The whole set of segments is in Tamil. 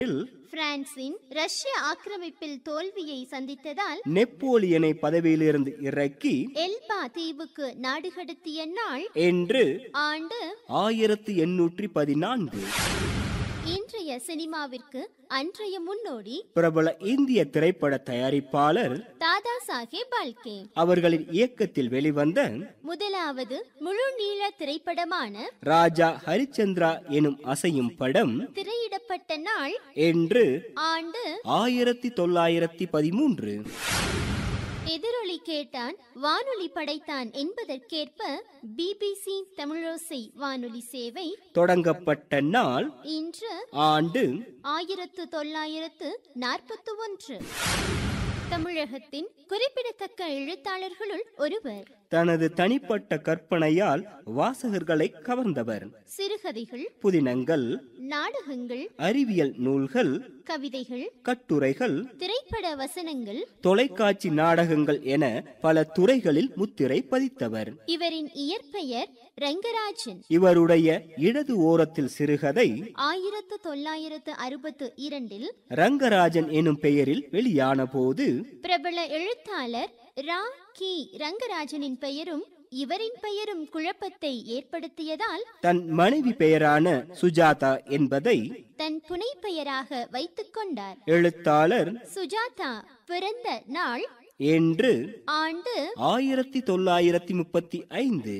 பிரான்சின் ரஷ்ய ஆக்கிரமிப்பில் தோல்வியை சந்தித்ததால் நெப்போலியனை பதவியிலிருந்து இறக்கி எல்பா தீவுக்கு நாடு கடத்திய நாள் என்று ஆண்டு ஆயிரத்தி எண்ணூற்றி பதினான்கு இன்றைய சினிமாவிற்கு அன்றைய முன்னோடி பிரபல இந்திய திரைப்பட தயாரிப்பாளர் தாதா சாஹேப் பால்கே அவர்களின் இயக்கத்தில் வெளிவந்த முதலாவது முழு நீள திரைப்படமான ராஜா ஹரிச்சந்திரா எனும் அசையும் படம் திரையிடப்பட்ட நாள் என்று ஆண்டு ஆயிரத்தி தொள்ளாயிரத்தி பதிமூன்று எதிரொலி கேட்டான் வானொலி படைத்தான் என்பதற்கேற்ப பிபிசி தமிழோசை வானொலி சேவை தொடங்கப்பட்ட நாள் இன்று ஆண்டு ஆயிரத்து தொள்ளாயிரத்து நாற்பத்தி ஒன்று தமிழகத்தின் குறிப்பிடத்தக்க எழுத்தாளர்களுள் ஒருவர் தனது தனிப்பட்ட கற்பனையால் வாசகர்களை கவர்ந்தவர் சிறுகதைகள் புதினங்கள் நாடகங்கள் அறிவியல் நூல்கள் கவிதைகள் கட்டுரைகள் திரைப்பட வசனங்கள் தொலைக்காட்சி நாடகங்கள் என பல துறைகளில் முத்திரை பதித்தவர் இவரின் இயற்பெயர் ரங்கராஜன் இவருடைய இடது ஓரத்தில் சிறுகதை ஆயிரத்து தொள்ளாயிரத்து அறுபத்து இரண்டில் ரங்கராஜன் எனும் பெயரில் வெளியான போது பிரபல எழுத்தாளர் ரா கி ரங்கராஜனின் பெயரும் இவரின் பெயரும் குழப்பத்தை ஏற்படுத்தியதால் தன் மனைவி பெயரான சுஜாதா என்பதை தன் புனைப்பெயராக வைத்துக் கொண்டார் எழுத்தாளர் சுஜாதா பிறந்த நாள் என்று ஆண்டு ஆயிரத்தி தொள்ளாயிரத்தி முப்பத்தி ஐந்து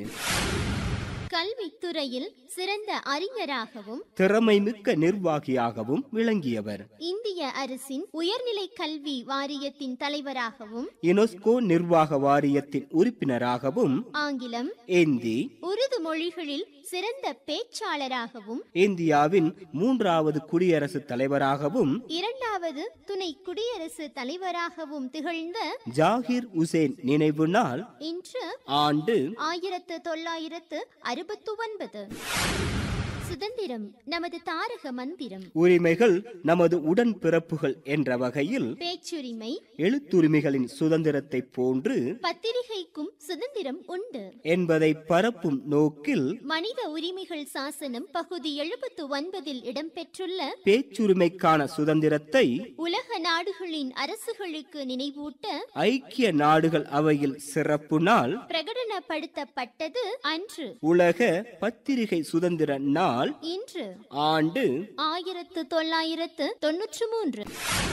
கல்வித்துறையில் சிறந்த அறிஞராகவும் திறமை மிக்க நிர்வாகியாகவும் விளங்கியவர் இந்திய அரசின் உயர்நிலை கல்வி வாரியத்தின் தலைவராகவும் யுனெஸ்கோ நிர்வாக வாரியத்தின் உறுப்பினராகவும் ஆங்கிலம் இந்தி உருது மொழிகளில் சிறந்த பேச்சாளராகவும் இந்தியாவின் மூன்றாவது குடியரசுத் தலைவராகவும் இரண்டாவது துணை குடியரசு தலைவராகவும் திகழ்ந்த ஜாகிர் உசேன் நினைவு நாள் இன்று ஆண்டு ஆயிரத்து தொள்ளாயிரத்து அறுபத்து ஒன்பது சுதந்திரம் நமது தாரக மந்திரம் உரிமைகள் நமது உடன்பிறப்புகள் என்ற வகையில் பேச்சுரிமை எழுத்துரிமைகளின் சுதந்திரத்தை போன்று பத்திரிகைக்கும் சுதந்திரம் உண்டு என்பதை பரப்பும் நோக்கில் மனித உரிமைகள் சாசனம் பகுதி எழுபத்து ஒன்பதில் இடம்பெற்றுள்ள பேச்சுரிமைக்கான சுதந்திரத்தை உலக நாடுகளின் அரசுகளுக்கு நினைவூட்ட ஐக்கிய நாடுகள் அவையில் சிறப்பு நாள் பிரகடனப்படுத்தப்பட்டது அன்று உலக பத்திரிகை சுதந்திர நாள் இன்று ஆண்டு ஆயிரத்து தொள்ளாயிரத்து தொன்னூற்று மூன்று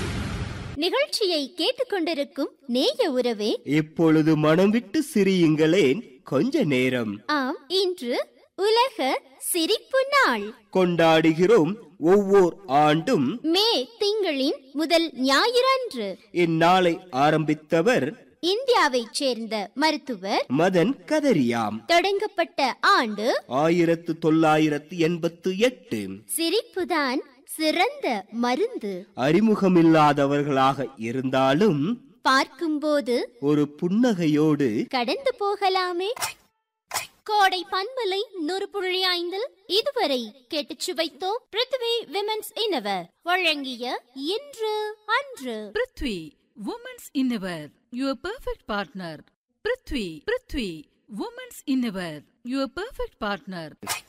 நிகழ்ச்சியை கேட்டுக்கொண்டிருக்கும் நேய உறவே இப்பொழுது மனம் விட்டு சிரியுங்களேன் கொஞ்ச நேரம் ஆம் இன்று உலக சிரிப்பு நாள் கொண்டாடுகிறோம் ஒவ்வொரு ஆண்டும் மே திங்களின் முதல் ஞாயிறன்று இந்நாளை ஆரம்பித்தவர் இந்தியாவைச் சேர்ந்த மருத்துவர் மதன் கதரியாம் தொடங்கப்பட்ட ஆண்டு ஆயிரத்து தொள்ளாயிரத்து எண்பத்து எட்டு சிரிப்புதான் சிறந்த மருந்து அறிமுகமில்லாதவர்களாக இருந்தாலும் பார்க்கும்போது ஒரு புன்னகையோடு கடந்து போகலாமே கோடை பண்பலை நூறு புள்ளி ஐந்தில் இதுவரை கேட்டுச் சுவைத்தோம் பிருத்வி விமென்ஸ் இன்னவர் வழங்கிய இன்று அன்று prithvi women's innerwear your perfect partner prithvi prithvi women's innerwear your perfect partner